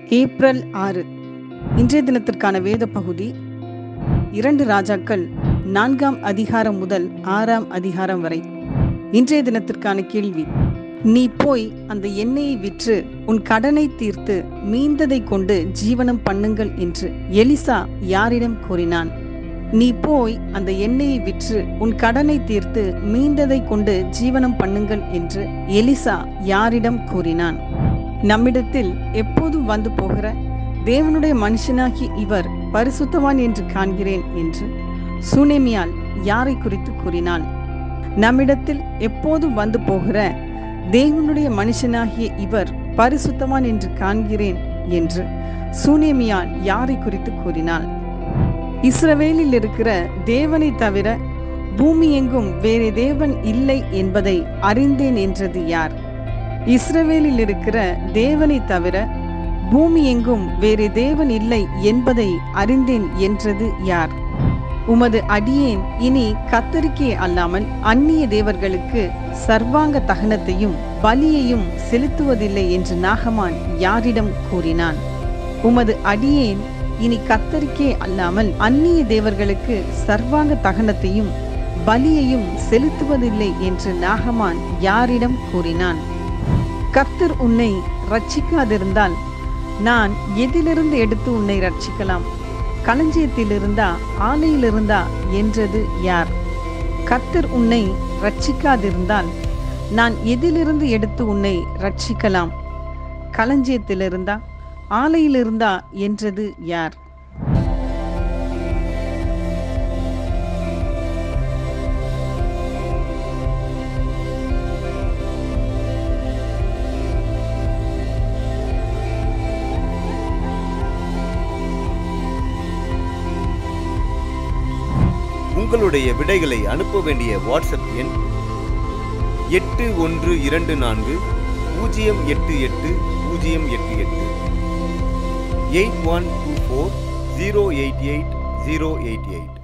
April ஆறு இன்றைய தினத்திற்கான வேத பகுதி இரண்டு ராஜாக்கள் நான்காம் அதிகாரம் முதல் ஆறாம் அதிகாரம் வரை இன்றைய தினத்திற்கான கேள்வி நீ போய் அந்த எண்ணெயை விற்று உன் கடனை தீர்த்து மீந்ததை கொண்டு ஜீவனம் பண்ணுங்கள் என்று எலிசா யாரிடம் கூறினான் நீ போய் அந்த எண்ணெயை விற்று உன் கடனை தீர்த்து மீந்ததை கொண்டு ஜீவனம் பண்ணுங்கள் என்று எலிசா யாரிடம் கூறினான் நம்மிடத்தில் எப்போதும் வந்து போகிற தேவனுடைய மனுஷனாகி இவர் பரிசுத்தவான் என்று காண்கிறேன் என்று சுனேமியால் யாரை குறித்து கூறினாள் நம்மிடத்தில் எப்போதும் வந்து போகிற தேவனுடைய மனுஷனாகிய இவர் பரிசுத்தவான் என்று காண்கிறேன் என்று சூனேமியால் யாரை குறித்து கூறினாள் இஸ்ரவேலில் இருக்கிற தேவனை தவிர பூமி எங்கும் வேறு தேவன் இல்லை என்பதை அறிந்தேன் என்றது யார் இஸ்ரவேலில் இருக்கிற தேவனை தவிர பூமி எங்கும் வேறு தேவன் இல்லை என்பதை அறிந்தேன் என்றது யார் உமது அடியேன் இனி கத்தரிக்கே அல்லாமல் அந்நிய தேவர்களுக்கு சர்வாங்க தகனத்தையும் பலியையும் செலுத்துவதில்லை என்று நாகமான் யாரிடம் கூறினான் உமது அடியேன் இனி கத்தரிக்கே அல்லாமல் அந்நிய தேவர்களுக்கு சர்வாங்க தகனத்தையும் பலியையும் செலுத்துவதில்லை என்று நாகமான் யாரிடம் கூறினான் கர்த்தர் உன்னை ரட்சிக்காதிருந்தால் நான் எதிலிருந்து எடுத்து உன்னை ரட்சிக்கலாம் களஞ்சியத்திலிருந்தா ஆலையிலிருந்தா என்றது யார் கர்த்தர் உன்னை ரட்சிக்காதிருந்தால் நான் எதிலிருந்து எடுத்து உன்னை ரட்சிக்கலாம் களஞ்சியத்திலிருந்தா ஆலையிலிருந்தா என்றது யார் உங்களுடைய விடைகளை அனுப்ப வேண்டிய வாட்ஸ்அப் எண் எட்டு ஒன்று இரண்டு நான்கு பூஜ்ஜியம் எட்டு எட்டு பூஜ்ஜியம் எட்டு எட்டு eight one two four zero eight eight zero eight eight